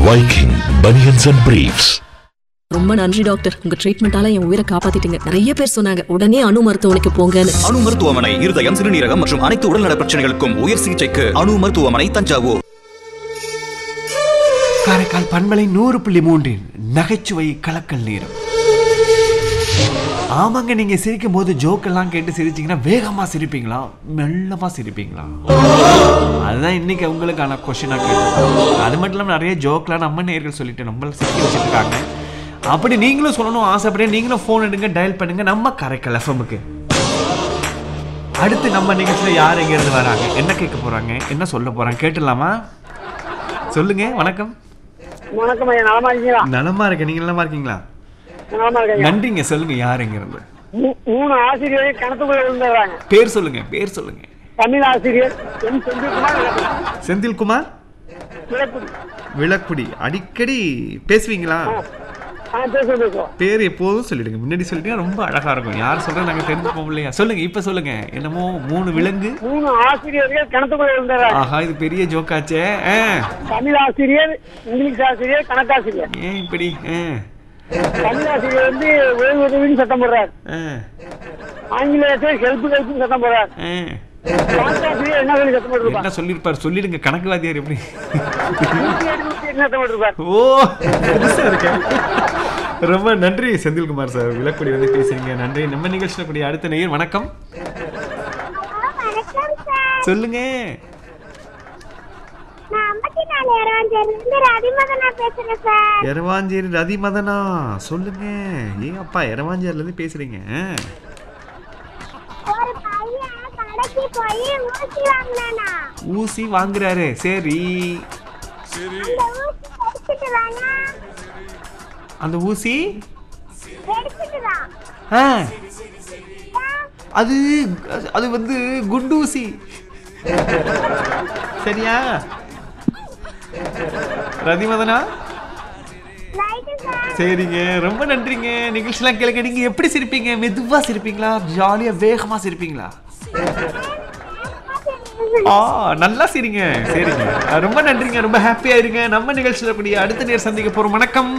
Viking Bunions and Briefs. ரொம்ப நன்றி doctor உங்க ட்ரீட்மெண்டால என் உயிரை காப்பாத்திட்டீங்க நிறைய பேர் சொன்னாங்க உடனே அணு மருத்துவமனைக்கு போங்கன்னு அணு மருத்துவமனை இருதயம் சிறுநீரகம் மற்றும் அனைத்து உடல்நல பிரச்சனைகளுக்கும் உயர் சிகிச்சைக்கு அணு மருத்துவமனை தஞ்சாவூர் காரைக்கால் பண்பலை நூறு புள்ளி மூன்றின் நகைச்சுவை கலக்கல் நேரம் ஆமாங்க நீங்க சிரிக்கும் போது ஜோக்கெல்லாம் கேட்டு சிரிச்சீங்கன்னா வேகமா சிரிப்பீங்களா மெல்லமா சிரிப்பீங்களா அதுதான் இன்னைக்கு உங்களுக்கான கொஸ்டினா கேட்டோம் அது மட்டும் இல்லாமல் நிறைய ஜோக்லாம் நம்ம நேர்கள் சொல்லிட்டு நம்மள சிரிக்க வச்சுட்டு இருக்காங்க அப்படி நீங்களும் சொல்லணும் ஆசைப்படியா நீங்களும் ஃபோன் எடுங்க டயல் பண்ணுங்க நம்ம காரைக்கால் எஃப்எம்முக்கு அடுத்து நம்ம நிகழ்ச்சியில யார் எங்க இருந்து வராங்க என்ன கேட்க போறாங்க என்ன சொல்ல போறாங்க கேட்டுடலாமா சொல்லுங்க வணக்கம் வணக்கம் ஐயா நலமா இருக்கீங்களா நலமா இருக்கேன் நீங்க நலமா இருக்கீங்களா நலமா இருக்கீங்க நன்றிங்க சொல்லுங்க யார் எங்க இருந்து மூ- மூணு ஆசிரியர்கள் கணக்குக்குள்ள இருந்துறாங்க பேர் சொல்லுங்க பேர் சொல்லுங்க தமிழ் ஆசிரியர் எம் செந்தில்குமார் விளக்கு- செந்தில்குமார் விளக்கு. விளக்குடி அடிக்கடி பேசுவீங்களா ஆ பேசுவோம் பேசுவோம் பேர் எப்போதும் சொல்லிடுங்க முன்னாடி சொல்லிட்டீங்கன்னா ரொம்ப அழகா இருக்கும் யார் சொல்றது நாங்க தெரிஞ்சுப்போம் இல்லையா சொல்லுங்க இப்ப சொல்லுங்க என்னமோ மூணு விலங்கு மூணு ஆசிரியர்கள் கணக்குக்குள்ள இருந்துறாங்க ஆஹா இது பெரிய ஜோக்காச்சே ஆ, தமிழ் ஆசிரியர் இங்கிலீஷ் ஆசிரியர் கணக்காசிரியர் ஏன் இப்படி ஆ, தமிழ் ஆசிரியர் வந்து ஓய்வு உதவின்னு சட்டம் போடுறாரு ஆ, ஆங்கில ஆசிரியர் ஹெல்ப் ஹெல்ப்னு சட்டம் போடுறாரு ஆ. கணக்காசிரியர் என்ன சொல்லி சட்டம் போட்டுருப்பார் என்ன சொல்லியிருப்பார் சொல்லிடுங்க கணக்கு வாத்தியார் எப்படி நூத்தி எழுபத்தி எட்டு சட்டம் போட்டுருப்பார் ஓ புதுசா இருக்கேன் ரொம்ப நன்றி செந்தில்குமார் சார் விளக்குடி வந்து பேசுறீங்க நன்றி நம்ம நிகழ்ச்சியில் கூடிய அடுத்த நேயர் வணக்கம் வணக்கம் சார் சொல்லுங்க நான் ஐம்பத்தி நாலு இருந்து ரவிமதனா பேசுறேன் சார் எரவாஞ்சேரி ரதிமதனா சொல்லுங்க ஏன் அப்பா எரவாஞ்சேரில இருந்து பேசுறீங்க ஒரு பையன் கடைக்கு போய் ஊசி வாங்கினானா ஊசி வாங்குறாரு சரி அந்த ஊசி எடுத்துட்டு வாங்க அந்த ஊசி எடுத்துட்டு வா ஆ, அது அது வந்து குண்டு ஊசி சரியா ரதிமதனா ரைட்டு சார் சரிங்க ரொம்ப நன்றிங்க நிகழ்ச்சிலாம் கேளுங்க நீங்க எப்படி சிரிப்பீங்க மெதுவா சிரிப்பீங்களா ஜாலியா வேகமா சிரிப்பீங்களா ஆ நல்லா சிரிங்க சரிங்க ரொம்ப நன்றிங்க ரொம்ப ஹாப்பியா இருங்க நம்ம நிகழ்ச்சியில கூடிய அடுத்த நேர் சந்திக்க போறோம் வணக்கம்